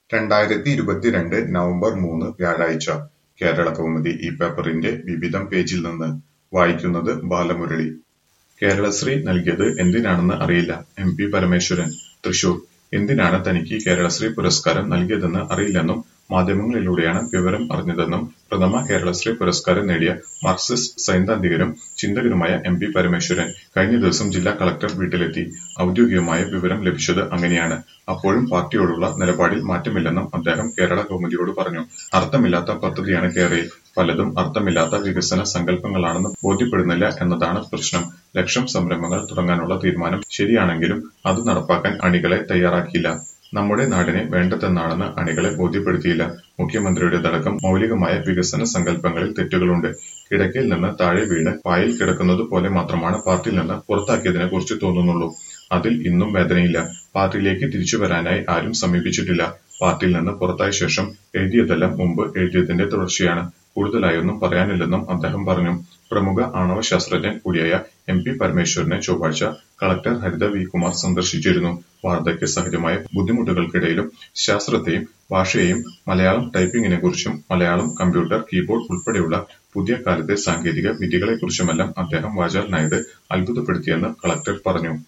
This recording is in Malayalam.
രണ്ടായിരത്തി ഇരുപത്തിരണ്ട് നവംബർ മൂന്ന് വ്യാഴാഴ്ച കേരളകൗമുദി ഈ പേപ്പറിന്റെ വിവിധം പേജിൽ നിന്ന് വായിക്കുന്നത് ബാലമുരളി കേരളശ്രീ നൽകിയത് എന്തിനാണെന്ന് അറിയില്ല എം പി പരമേശ്വരൻ തൃശൂർ എന്തിനാണ് തനിക്ക് കേരളശ്രീ പുരസ്കാരം നൽകിയതെന്ന് അറിയില്ലെന്നും മാധ്യമങ്ങളിലൂടെയാണ് വിവരം അറിഞ്ഞതെന്നും പ്രഥമ കേരളശ്രീ പുരസ്കാരം നേടിയ മാർക്സിസ്റ്റ് സൈദ്ധാന്തികനും ചിന്തകനുമായ എം പി പരമേശ്വരൻ കഴിഞ്ഞ ദിവസം ജില്ലാ കളക്ടർ വീട്ടിലെത്തി ഔദ്യോഗികമായ വിവരം ലഭിച്ചത് അങ്ങനെയാണ് അപ്പോഴും പാർട്ടിയോടുള്ള നിലപാടിൽ മാറ്റമില്ലെന്നും അദ്ദേഹം കേരള കൗമുദിയോട് പറഞ്ഞു അർത്ഥമില്ലാത്ത പദ്ധതിയാണ് കേരയിൽ പലതും അർത്ഥമില്ലാത്ത വികസന സങ്കല്പങ്ങളാണെന്ന് ബോധ്യപ്പെടുന്നില്ല എന്നതാണ് പ്രശ്നം ലക്ഷം സംരംഭങ്ങൾ തുടങ്ങാനുള്ള തീരുമാനം ശരിയാണെങ്കിലും അത് നടപ്പാക്കാൻ അണികളെ തയ്യാറാക്കിയില്ല നമ്മുടെ നാടിനെ വേണ്ടതെന്നാണെന്ന് അണികളെ ബോധ്യപ്പെടുത്തിയില്ല മുഖ്യമന്ത്രിയുടേതടക്കം മൗലികമായ വികസന സങ്കല്പങ്ങളിൽ തെറ്റുകളുണ്ട് കിടക്കയിൽ നിന്ന് താഴെ വീണ് പായിൽ കിടക്കുന്നത് പോലെ മാത്രമാണ് പാർട്ടിയിൽ നിന്ന് പുറത്താക്കിയതിനെ കുറിച്ച് തോന്നുന്നുള്ളൂ അതിൽ ഇന്നും വേദനയില്ല പാർട്ടിയിലേക്ക് തിരിച്ചു വരാനായി ആരും സമീപിച്ചിട്ടില്ല പാർട്ടിയിൽ നിന്ന് പുറത്തായ ശേഷം എഴുതിയതെല്ലാം മുമ്പ് എഴുതിയതിന്റെ തുടർച്ചയാണ് കൂടുതലായൊന്നും പറയാനില്ലെന്നും അദ്ദേഹം പറഞ്ഞു പ്രമുഖ ആണവ ശാസ്ത്രജ്ഞൻ കൂടിയായ എം പി പരമേശ്വരനെ ചൊവ്വാഴ്ച കളക്ടർ ഹരിത വി കുമാർ സന്ദർശിച്ചിരുന്നു വാർദ്ധക്യ സഹജമായ ബുദ്ധിമുട്ടുകൾക്കിടയിലും ശാസ്ത്രത്തെയും ഭാഷയെയും മലയാളം ടൈപ്പിംഗിനെക്കുറിച്ചും മലയാളം കമ്പ്യൂട്ടർ കീബോർഡ് ഉൾപ്പെടെയുള്ള പുതിയ കാലത്തെ സാങ്കേതിക വിദ്യകളെക്കുറിച്ചുമെല്ലാം അദ്ദേഹം വാചാലനായത് അത്ഭുതപ്പെടുത്തിയെന്ന് കളക്ടർ പറഞ്ഞു